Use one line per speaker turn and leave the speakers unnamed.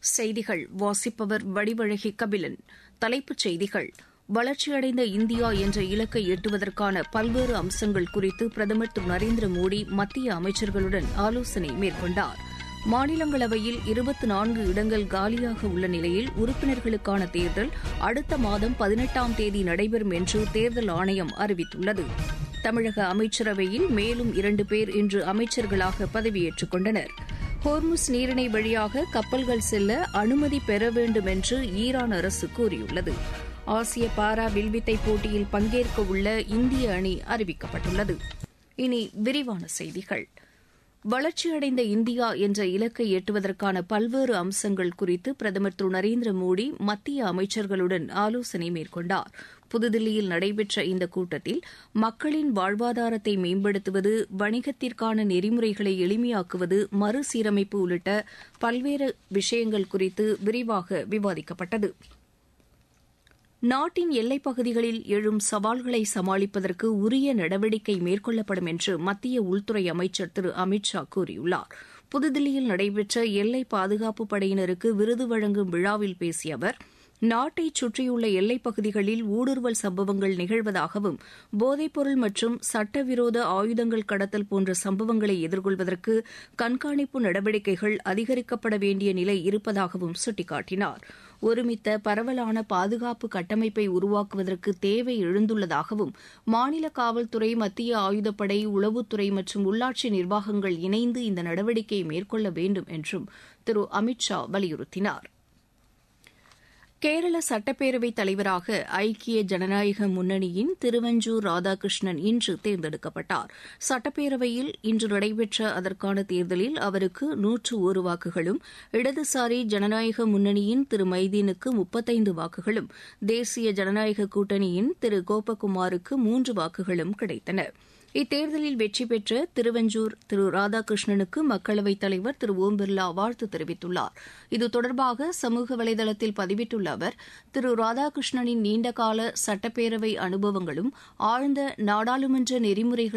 செய்திகள் வாசிப்பவர் வடிவழகி கபிலன் தலைப்புச் செய்திகள் வளர்ச்சியடைந்த இந்தியா என்ற இலக்கை எட்டுவதற்கான பல்வேறு அம்சங்கள் குறித்து பிரதமர் திரு நரேந்திர மோடி மத்திய அமைச்சர்களுடன் ஆலோசனை மேற்கொண்டார் மாநிலங்களவையில் இருபத்தி நான்கு இடங்கள் காலியாக உள்ள நிலையில் உறுப்பினர்களுக்கான தேர்தல் அடுத்த மாதம் பதினெட்டாம் தேதி நடைபெறும் என்று தேர்தல் ஆணையம் அறிவித்துள்ளது தமிழக அமைச்சரவையில் மேலும் இரண்டு பேர் இன்று அமைச்சர்களாக பதவியேற்றுக் கொண்டனர் ஹோர்முஸ் நீரிணை வழியாக கப்பல்கள் செல்ல அனுமதி பெற வேண்டும் என்று ஈரான் அரசு கூறியுள்ளது ஆசிய பாரா வில்வித்தை போட்டியில் பங்கேற்க உள்ள இந்திய அணி அறிவிக்கப்பட்டுள்ளது இனி விரிவான செய்திகள் வளர்ச்சியடைந்த இந்தியா என்ற இலக்கை எட்டுவதற்கான பல்வேறு அம்சங்கள் குறித்து பிரதமர் திரு நரேந்திர மோடி மத்திய அமைச்சர்களுடன் ஆலோசனை மேற்கொண்டார் புதுதில்லியில் நடைபெற்ற இந்த கூட்டத்தில் மக்களின் வாழ்வாதாரத்தை மேம்படுத்துவது வணிகத்திற்கான நெறிமுறைகளை எளிமையாக்குவது மறுசீரமைப்பு உள்ளிட்ட பல்வேறு விஷயங்கள் குறித்து விரிவாக விவாதிக்கப்பட்டது நாட்டின் எல்லைப் பகுதிகளில் எழும் சவால்களை சமாளிப்பதற்கு உரிய நடவடிக்கை மேற்கொள்ளப்படும் என்று மத்திய உள்துறை அமைச்சர் திரு அமித் ஷா கூறியுள்ளார் புதுதில்லியில் நடைபெற்ற எல்லை பாதுகாப்பு படையினருக்கு விருது வழங்கும் விழாவில் பேசிய அவர் நாட்டை சுற்றியுள்ள எல்லைப் பகுதிகளில் ஊடுருவல் சம்பவங்கள் நிகழ்வதாகவும் போதைப்பொருள் மற்றும் சட்டவிரோத ஆயுதங்கள் கடத்தல் போன்ற சம்பவங்களை எதிர்கொள்வதற்கு கண்காணிப்பு நடவடிக்கைகள் அதிகரிக்கப்பட வேண்டிய நிலை இருப்பதாகவும் சுட்டிக்காட்டினார் ஒருமித்த பரவலான பாதுகாப்பு கட்டமைப்பை உருவாக்குவதற்கு தேவை எழுந்துள்ளதாகவும் மாநில காவல்துறை மத்திய ஆயுதப்படை உளவுத்துறை மற்றும் உள்ளாட்சி நிர்வாகங்கள் இணைந்து இந்த நடவடிக்கையை மேற்கொள்ள வேண்டும் என்றும் திரு அமித் ஷா வலியுறுத்தினார் கேரள சட்டப்பேரவைத் தலைவராக ஐக்கிய ஜனநாயக முன்னணியின் திருவஞ்சூர் ராதாகிருஷ்ணன் இன்று தேர்ந்தெடுக்கப்பட்டார் சட்டப்பேரவையில் இன்று நடைபெற்ற அதற்கான தேர்தலில் அவருக்கு நூற்று ஒரு வாக்குகளும் இடதுசாரி ஜனநாயக முன்னணியின் திரு மைதீனுக்கு முப்பத்தைந்து வாக்குகளும் தேசிய ஜனநாயக கூட்டணியின் திரு கோபகுமாருக்கு மூன்று வாக்குகளும் கிடைத்தன இத்தேர்தலில் வெற்றி பெற்ற திருவஞ்சூர் திரு ராதாகிருஷ்ணனுக்கு மக்களவைத் தலைவர் திரு ஓம் பிர்லா வாழ்த்து தெரிவித்துள்ளார் இது தொடர்பாக சமூக வலைதளத்தில் பதிவிட்டுள்ள அவர் திரு ராதாகிருஷ்ணனின் நீண்டகால சட்டப்பேரவை அனுபவங்களும் ஆழ்ந்த நாடாளுமன்ற நெறிமுறைகள்